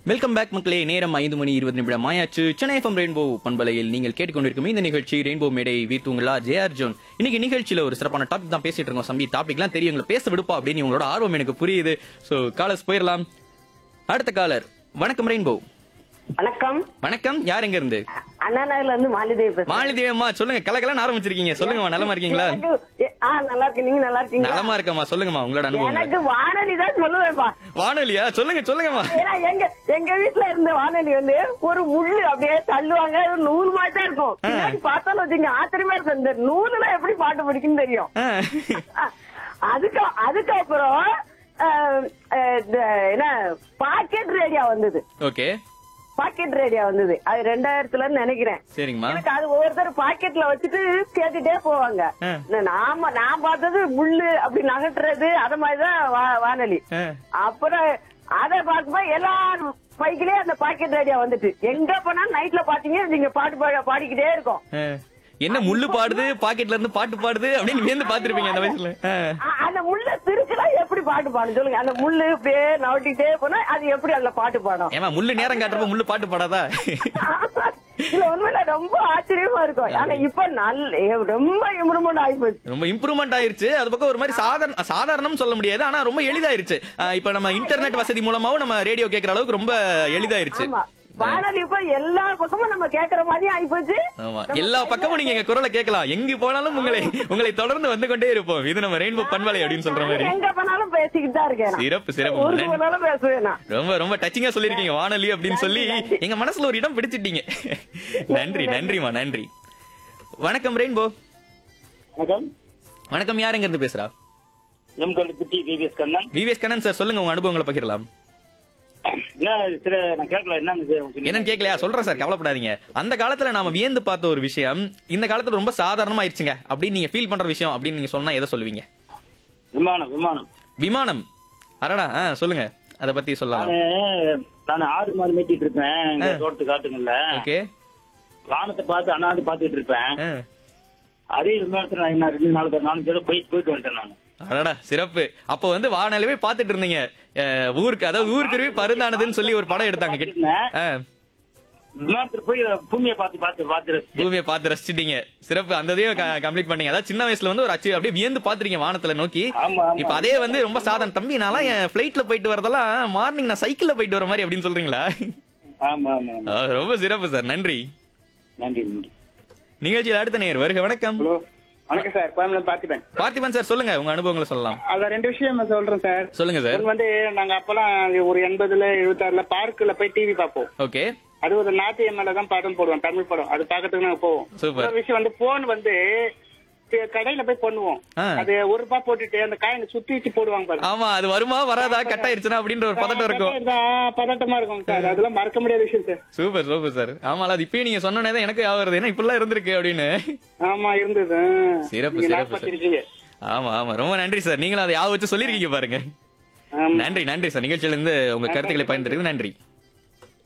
Welcome back மக்களே நேரம் ஐந்து மணி இருபது நிமிடம் ஆயாச்சு சென்னை எஃப்எம் ரெயின்போ பண்பலையில் நீங்கள் கேட்டுக்கொண்டிருக்கும் இந்த நிகழ்ச்சி ரெயின்போ மேடை வீத்துங்களா ஜே அர்ஜுன் இன்னைக்கு நிகழ்ச்சியில ஒரு சிறப்பான டாபிக் தான் பேசிட்டு இருக்கோம் சம்பி டாபிக்லாம் தெரியும் உங்களை பேச விடுப்பா அப்படின்னு உங்களோட ஆர்வம் எனக்கு புரியுது சோ காலர்ஸ் போயிடலாம் அடுத்த காலர் வணக்கம் ரெயின்போ வணக்கம் வணக்கம் யார் எங்க இருந்து அண்ணா நகர்ல இருந்து மாலிதேவி பேசுறேன் மாலதி அம்மா சொல்லுங்க கலகலன்னு ஆரம்பிச்சிருக்கீங்க சொல்லுங்கம்மா நலமா இருக்கீங்களா எனக்கு- எ- ஆ நல்லா இருக்கு நீங்க நல்லா இருக்கீங்க நலமா இருக்கம்மா சொல்லுங்கம்மா உங்களோட அனுபவம் எனக்கு வானொலி தான் சொல்லுவேன்ப்பா வானொலியா சொல்லுங்க சொல்லுங்கம்மா ஏன்னா எங்க எங்க வீட்டுல இருந்த வானொலி வந்து ஒரு முள்ளு அப்படியே தள்ளுவாங்க ஒரு நூல் மாதிரி தான் இருக்கும் பின்னாடி பார்த்தாலும் வச்சுங்க ஆச்சரியமா இருக்கும் இந்த நூலுல எப்படி பாட்டு பிடிக்குன்னு தெரியும் ஆ. அ- அதுக்கு அதுக்கப்புறம் அஹ், அஹ், இந்த என்ன பாக்கெட் ரேடியோ வந்தது ஓகே பாக்கெட் ரேடியோ வந்தது அது ரெண்டாயிரத்துல நினைக்கிறேன் சரிங்கம்மா எனக்கு அது ஒவ்வொருத்தர் பாக்கெட்ல வச்சுட்டு கேட்டுட்டே போவாங்க ஆ. நாம நான் பார்த்தது முள்ளு அப்படி நகட்டுறது அத மாதிரிதான் வா- வானொலி ஆ. அப்புறம் அத பார்க்கும்போது எல்லாரும் பைக்கிலே அந்த பாக்கெட் ரேடியோ வந்துட்டு எங்க போனா நைட்ல பாத்தீங்க நீங்க பாட்டு பாட- பாடிக்கிட்டே இருக்கும் ஆ. என்ன முள்ளு பாடுது பாக்கெட்ல இருந்து பாட்டு பாடுது அப்படின்னு வியந்து பாத்துருப்பீங்க அந்த வயசுல ஆ. அ- அந்த முள்ள திருச்சுனா எப்படி பாட்டு பாடும் சொல்லுங்க அந்த முள்ளு இப்படியே நவட்டிட்டே போனா அது எப்படி அதுல பாட்டு பாடும் ஏமா முள்ளு நேரம் காட்டுறப்ப முள்ளு பாட்டு பாடாதா இல்ல உண்மையில ரொம்ப ஆச்சரியமா இருக்கும் ஆனா இப்ப நல்ல ரொம்ப இம்ப்ரூவ்மெண்ட் ஆயிப்போச்சு ரொம்ப இம்ப்ரூவ்மெண்ட் ஆயிருச்சு அது பக்கம் ஒரு மாதிரி சாதாரண சாதாரணம் சொல்ல முடியாது ஆனா ரொம்ப எளிதாயிருச்சு ஆ, இப்ப நம்ம இன்டர்நெட் வசதி மூலமாவும் நம்ம ரேடியோ கேக்குற அளவுக்கு ரொம்ப எளிதாயிருச்சு ஆமா வானொலி இப்ப எல்லா பக்கமும் நம்ம கேக்குற மாதிரி ஆயிப்போச்சு ஆமா எல்லா பக்கமும் நீங்க எங்க குரலை கேட்கலாம் எங்க போனாலும் உங்களை உங்களை தொடர்ந்து வந்து கொண்டே இருப்போம் இது நம்ம ரெயின்போ பண்பலை அப்படின்னு சொல்ற மாதிரி எங்க போனாலும் பேசிக்கிட்டு தான் இருக்கேன் நான். சிறப்பு சிறப்பு ஊருக்கு நன்றி. போனாலும் பேசுவேன் நான் ரொம்ப ரொம்ப டச்சிங்கா சொல்லிருக்கீங்க வானொலி அப்படின்னு சொல்லி எங்க மனசுல ஒரு இடம் பிடிச்சிட்டீங்க நன்றி நன்றிமா நன்றி வணக்கம் ரெயின்போ வணக்கம் வணக்கம் யார் எங்க இருந்து பேசுறா எம் கல்லுக்குட்டி விவிஎஸ் கண்ணன் விவேஸ் கண்ணன் சார் சொல்லுங்க உங்க அனுபவங்களை பகிரலாம் என்ன சில நான் கேட்கல என்னன்னு சொன்னீங்க? என்னன்னு கேட்கலையா சொல்றேன் சார் கவலைப்படாதீங்க அந்த காலத்துல நாம வியந்து பார்த்த ஒரு விஷயம் இந்த காலத்துல ரொம்ப சாதாரணமா ஆயிடுச்சுங்க அப்படின்னு நீங்க ஃபீல் பண்ற விஷயம் அப்படின்னு நீங்க சொன்னா எதை சொல்லுவீங்க விமானம் விமானம் விமானம் அடடா ஆ, சொல்லுங்க அத பத்தி சொல்லலாம் நானு நான் ஆறு மாதம் மேய்ச்சிட்டு இருப்பேன் எங்க தோட்டத்து காட்டுங்கள்ல ஓகே வானத்தை பார்த்து அண்ணாந்து பாத்துட்டு இருப்பேன் அதே விமானத்துல நான் என்ன ரெண்டு நாலு பேர் நாலு பேர் போய் போயிட்டு வந்துட்டேன் நான் அடடா சிறப்பு அப்ப வந்து வானொலிவே பாத்துட்டு இருந்தீங்க அஹ், ஊருக்கு அதாவது ஊருக்கு பருந்தானதுன்னு சொல்லி ஒரு படம் எடுத்தாங்க கிட்ட ஆ, விமானத்துல போய் பூமியை பார்த்து பார்த்து பார்த்து ரசிச்சேன். பூமியை பார்த்து ரசிச்சிட்டீங்க சிறப்பு அந்த இதையும் கம்ப்ளீட் பண்ணீங்க அதாவது சின்ன வயசுல வந்து ஒரு அச்சு அப்படியே வியந்து பாத்துறீங்க வானத்துல நோக்கி ஆமா ஆமா இப்ப அதே வந்து ரொம்ப சாதாரண தம்பி நான்லாம் என் பிளைட்ல போயிட்டு வரதெல்லாம் மார்னிங் நான் சைக்கிள்ல போயிட்டு வர மாதிரி அப்படின்னு சொல்றீங்களா ஆமா ஆமா ஆமா. ஆ, ரொம்ப சிறப்பு சார் நன்றி நன்றி நன்றி நிகழ்ச்சியில் அடுத்த நேர் வருக வணக்கம் ஹலோ வணக்கம் சார் கோயம்புல பார்த்திபன் பார்த்திபன் சார் சொல்லுங்க உங்க அனுபவங்களை சொல்லலாம் அத ரெண்டு விஷயம் நான் சொல்றேன் சார் சொல்லுங்க சார் ஒண்ணு வந்து நாங்க அப்பெல்லாம் ஒரு எண்பதுல எழுபத்தாறுல பார்க்குல போய் டிவி பார்ப்போம் ஓகே அது ஒரு நாட்டு எம்எல்ஏ தான் படம் போடுவோம் தமிழ் படம் அது பாக்கிறதுக்கு நாங்க போவோம் Super. இன்னொரு விஷயம் வந்து போன் வந்து தி- கடையில போய் பண்ணுவோம் ஆ. அது ஒரு ரூபாய் போட்டுட்டு அந்த காயினை சுத்தி வச்சு போடுவாங்க பாருங்க ஆமா அது வருமா வராதா கட் ஆயிருச்சுனா அப்படின்ற ஒரு பதட்டம் இருக்கும் பதட்டம் பதட்டமா இருக்கும் சார் அதெல்லாம் மறக்க முடியாத விஷயம் சார் சூப்பர் சூப்பர் சார் ஆமா அது இப்பயே நீங்க சொன்னனே தான் எனக்கு ஞாபகம் வருது ஏன்னா இப்படிலாம் இருந்திருக்கு அப்படின்னு ஆமா இருந்தது சிறப்பு, நீங்க சிறப்பு, ஞாபகப்படுத்திருக்கீங்க. ஆமா ஆமா ரொம்ப நன்றி சார் நீங்களும் அதை ஞாபகம் வச்சு சொல்லிருக்கீங்க பாருங்க ஆமா நன்றி நன்றி சார் நிகழ்ச்சியில இருந்து உங்க கருத்துக்களை பயன்படுத்துறது நன்றி